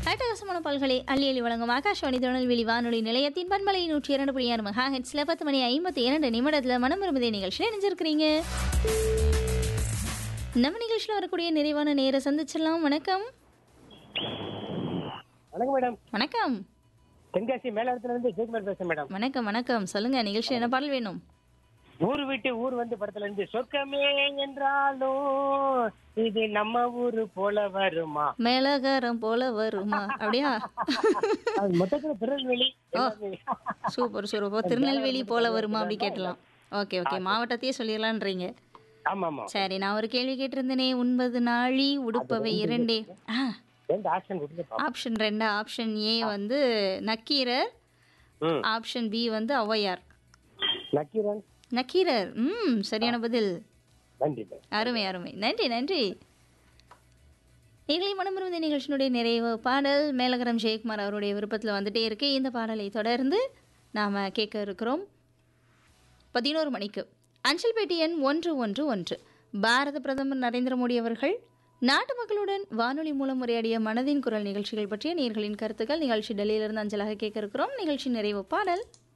அட்டகாசமான பல்களை அள்ளி அள்ளி வழங்கும் ஆகாஷவாணி திருநெல்வேலி வானொலி நிலையத்தின் பண்பலை நூற்றி இரண்டு புள்ளி ஆறு மகா ஹெட்ஸில் பத்து மணி ஐம்பத்தி இரண்டு நிமிடத்தில் மனம் விரும்புதே நிகழ்ச்சியில் இணைஞ்சிருக்கிறீங்க நம்ம நிகழ்ச்சியில் வரக்கூடிய நிறைவான நேர சந்திச்சிடலாம் வணக்கம் வணக்கம் மேடம் வணக்கம் தென்காசி மேலாளத்துல இருந்து ஜெயக்குமார் பேசுறேன் மேடம் வணக்கம் வணக்கம் சொல்லுங்க நிகழ்ச்சி என்ன பாடல் வேணும் ஊர் விட்டு ஊர் வந்து படத்துல இருந்து சொர்க்கமே என்றாலும் இது நம்ம ஊரு போல வருமா மேலகாரம் போல வருமா அப்படியா அது மொத்தத்துல திருநெல்வேலி எல்லாமே. சூப்பர் சூப்பர் திருநெல்வேலி போல வருமா அப்படி கேட்டலாம் ஓகே ஓகே மாவட்டத்தையே சொல்லிடலான்றீங்க ஆமா ஆமா சரி நான் ஒரு கேள்வி கேட்டிருந்தேனே ஒன்பது நாழி உடுப்பவை இரண்டே ஆ ரெண்டு ஆக்ஷன் கொடுத்து ஆப்ஷன் ரெண்டு ஆப்ஷன் ஏ வந்து நக்கீரர் ம் ஆப்ஷன் பி வந்து ஔவையார் நக்கீரன் நக்கீரர் ம் சரியான பதில் நன்றி மேடம் அருமை அருமை நன்றி நன்றி எங்களை மனமிருந்த நிகழ்ச்சியினுடைய நிறைவு பாடல் மேலகரம் ஜெயக்குமார் அவருடைய விருப்பத்தில் வந்துட்டே இருக்கு இந்த பாடலை தொடர்ந்து நாம் கேட்க இருக்கிறோம் பதினோரு மணிக்கு அஞ்சல்பேட்டி எண் ஒன்று ஒன்று ஒன்று பாரத பிரதமர் நரேந்திர மோடி அவர்கள் நாட்டு மக்களுடன் வானொலி மூலம் உரையாடிய மனதின் குரல் நிகழ்ச்சிகள் பற்றிய நேர்களின் கருத்துக்கள் நிகழ்ச்சி டெல்லியிலிருந்து அஞ்சலாக கேட்க இருக்கிறோம் நிகழ்ச்சி நிறைவு பாடல்